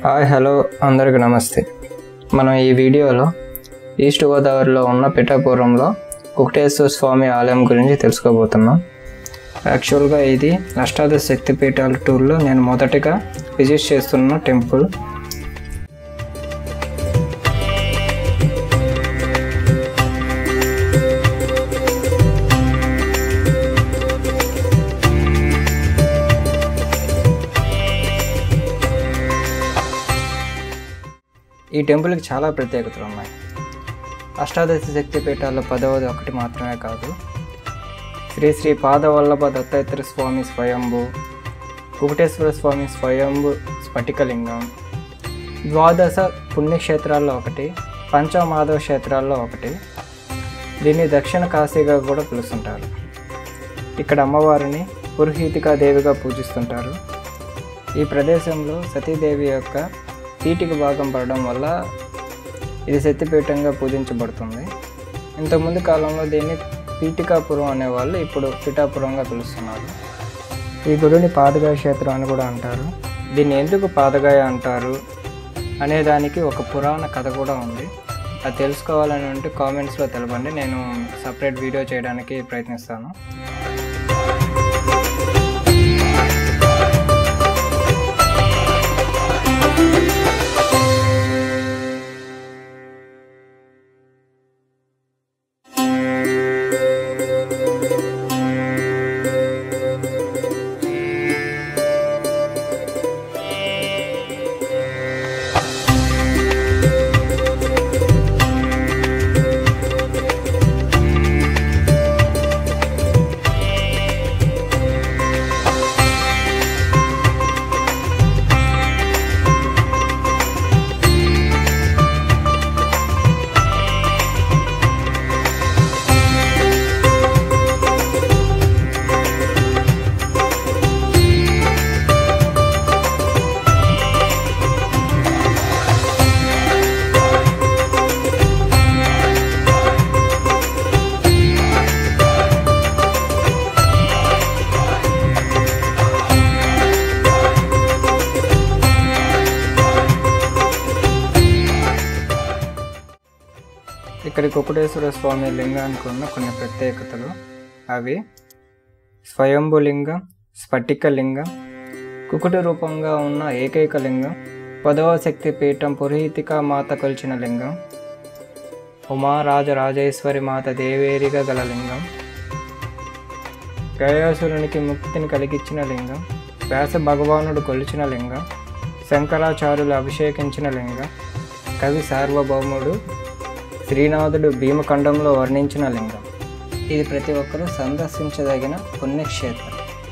hi hello అందరికి నమస్తే మనం ఈ వీడియోలో ఈస్ట్ గోదావరిలో ఉన్న పిఠాపురంలో కుక్టేశ్వర స్వామి ఆలయం గురించి తెలుసుకోబోతున్నాం యాక్చువల్గా ఇది అష్టాదశ శక్తిపీఠాల టూర్లో నేను మొదటగా విజిట్ చేస్తున్న టెంపుల్ ఈ టెంపుల్కి చాలా ప్రత్యేకతలు ఉన్నాయి అష్టాదశ శక్తి పీఠాల్లో పదవది ఒకటి మాత్రమే కాదు శ్రీ శ్రీ పాదవల్లభ దత్తాత్రేయ స్వామి స్వయంభు కుకుటేశ్వర స్వామి స్వయంభు స్ఫటికలింగం ద్వాదశ పుణ్యక్షేత్రాల్లో ఒకటి పంచమాధవ క్షేత్రాల్లో ఒకటి దీన్ని దక్షిణ కాశీగా కూడా పిలుస్తుంటారు ఇక్కడ అమ్మవారిని పురుహీతికా దేవిగా పూజిస్తుంటారు ఈ ప్రదేశంలో సతీదేవి యొక్క పీటిక భాగం పడడం వల్ల ఇది శక్తిపీఠంగా పూజించబడుతుంది ఇంతకుముందు కాలంలో దీన్ని పీఠికాపురం అనేవాళ్ళు ఇప్పుడు పిఠాపురంగా పిలుస్తున్నారు ఈ గుడిని పాదగాయ క్షేత్రం అని కూడా అంటారు దీన్ని ఎందుకు పాదగాయ అంటారు అనే దానికి ఒక పురాణ కథ కూడా ఉంది అది తెలుసుకోవాలని ఉంటే కామెంట్స్లో తెలపండి నేను సపరేట్ వీడియో చేయడానికి ప్రయత్నిస్తాను ఇక్కడి కుకుటేశ్వర స్వామి లింగానికి ఉన్న కొన్ని ప్రత్యేకతలు అవి స్వయంభులింగం స్ఫటిక లింగం కుకుటి రూపంగా ఉన్న ఏకైక లింగం పదవ శక్తి పీఠం పురోహితిక మాత కొలిచిన లింగం ఉమారాజ రాజేశ్వరి మాత దేవేరిగా గల లింగం గయాసురునికి ముక్తిని కలిగించిన లింగం వ్యాస భగవానుడు కొలిచిన లింగం శంకరాచార్యులు అభిషేకించిన లింగం కవి సార్వభౌముడు శ్రీనాథుడు భీమఖండంలో వర్ణించిన లింగం ఇది ప్రతి ఒక్కరూ సందర్శించదగిన పుణ్యక్షేత్రం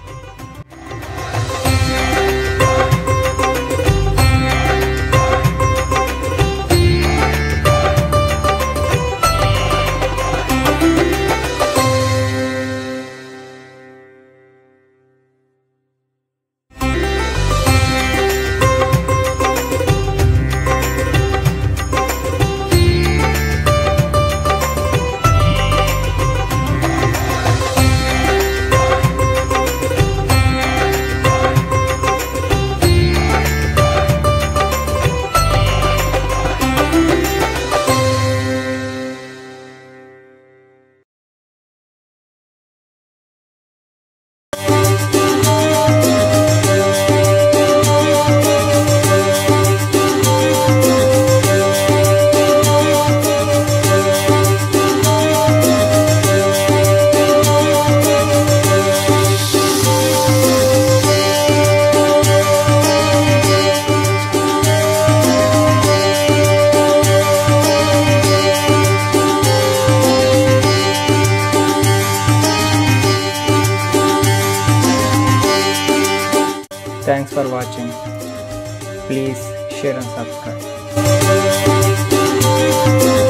thanks for watching please share and subscribe